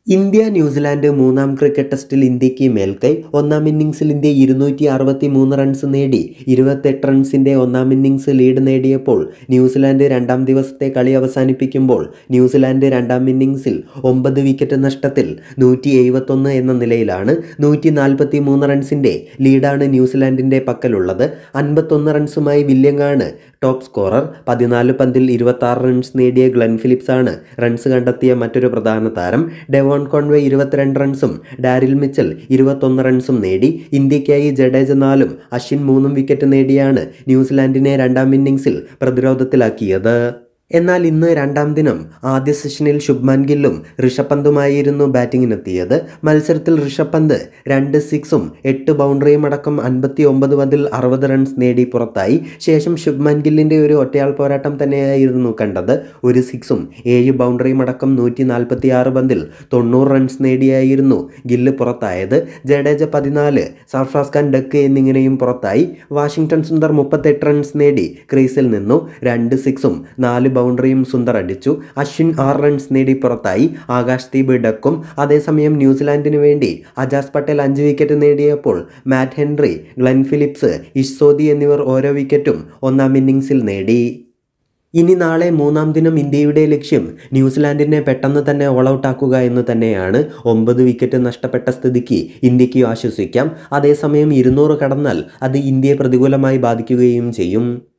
India New Zealand മൂന്നാം cricket ടെസ്റ്റിൽ ഇന്ത്യക്ക് മേൽക്കൈ ഒന്നാം ഇന്നിംഗ്സിൽ ഇന്ത്യ ഇരുന്നൂറ്റി അറുപത്തി മൂന്ന് റൺസ് നേടി ഇരുപത്തെട്ട് റൺസിൻ്റെ ഒന്നാം ഇന്നിംഗ്സ് ലീഡ് നേടിയപ്പോൾ ന്യൂസിലാൻഡ് രണ്ടാം ദിവസത്തെ കളി അവസാനിപ്പിക്കുമ്പോൾ ന്യൂസിലാൻഡ് രണ്ടാം ഇന്നിംഗ്സിൽ ഒമ്പത് വിക്കറ്റ് നഷ്ടത്തിൽ നൂറ്റി എഴുപത്തൊന്ന് എന്ന നിലയിലാണ് നൂറ്റി നാൽപ്പത്തി മൂന്ന് റൺസിൻ്റെ ലീഡാണ് ന്യൂസിലാൻഡിൻ്റെ പക്കലുള്ളത് അൻപത്തൊന്ന് റൺസുമായി വില്യങ്ങാണ് ടോപ്പ് സ്കോറർ പതിനാല് പന്തിൽ ഇരുപത്താറ് റൺസ് നേടിയ ഗ്ലെൻ ഫിലിപ്സ് ആണ് റൺസ് കണ്ടെത്തിയ മറ്റൊരു പ്രധാന താരം ഡെവോൺ കോൺവേ ഇരുപത്തിരണ്ട് റൺസും ഡാരിൽ മിച്ചൽ ഇരുപത്തൊന്ന് റൺസും നേടി ഇന്ത്യക്കായി ജഡേജ നാലും അശ്വിൻ മൂന്നും വിക്കറ്റ് നേടിയാണ് ന്യൂസിലാൻഡിനെ രണ്ടാം ഇന്നിംഗ്സിൽ പ്രതിരോധത്തിലാക്കിയത് എന്നാൽ ഇന്ന് രണ്ടാം ദിനം ആദ്യ സെഷനിൽ ശുഭ്മാൻ ഗില്ലും ഋഷഭ് പന്തുമായിരുന്നു ബാറ്റിങ്ങിനെത്തിയത് മത്സരത്തിൽ ഋഷഭ് പന്ത് രണ്ട് സിക്സും എട്ട് ബൗണ്ടറിയും അടക്കം അൻപത്തി ഒമ്പത് പന്തിൽ അറുപത് റൺസ് നേടി പുറത്തായി ശേഷം ശുഭ്മാൻ ഗില്ലിൻ്റെ ഒരു ഒറ്റയാൾ പോരാട്ടം തന്നെയായിരുന്നു കണ്ടത് ഒരു സിക്സും ഏഴ് ബൗണ്ടറിയും അടക്കം നൂറ്റി നാൽപ്പത്തി ആറ് പന്തിൽ തൊണ്ണൂറ് റൺസ് നേടിയായിരുന്നു ഗില്ല് പുറത്തായത് ജഡേജ പതിനാല് സർഫ്രാസ് ഖാൻ ഡക്ക് എന്നിങ്ങനെയും പുറത്തായി വാഷിംഗ്ടൺ സുന്ദർ മുപ്പത്തെട്ട് റൺസ് നേടി ക്രീസിൽ നിന്നു രണ്ട് സിക്സും നാല് ബൗണ്ടറിയും സുന്ദർ അടിച്ചു അശ്വിൻ ആറ് റൺസ് നേടി പുറത്തായി ആകാശ് ദീപ് ഡക്കും അതേസമയം ന്യൂസിലാൻഡിന് വേണ്ടി അജാസ് പട്ടേൽ അഞ്ച് വിക്കറ്റ് നേടിയപ്പോൾ മാറ്റ് ഹെൻറി ഗ്ലെൻ ഫിലിപ്സ് ഇഷ്സോദി എന്നിവർ ഓരോ വിക്കറ്റും ഒന്നാം ഇന്നിംഗ്സിൽ നേടി ഇനി നാളെ മൂന്നാം ദിനം ഇന്ത്യയുടെ ലക്ഷ്യം ന്യൂസിലാൻഡിനെ പെട്ടെന്ന് തന്നെ ഓൾ ഔട്ട് ആക്കുക എന്ന് തന്നെയാണ് ഒമ്പത് വിക്കറ്റ് നഷ്ടപ്പെട്ട സ്ഥിതിക്ക് ഇന്ത്യക്ക് ആശ്വസിക്കാം അതേസമയം ഇരുന്നൂറ് കടന്നാൽ അത് ഇന്ത്യയെ പ്രതികൂലമായി ബാധിക്കുകയും ചെയ്യും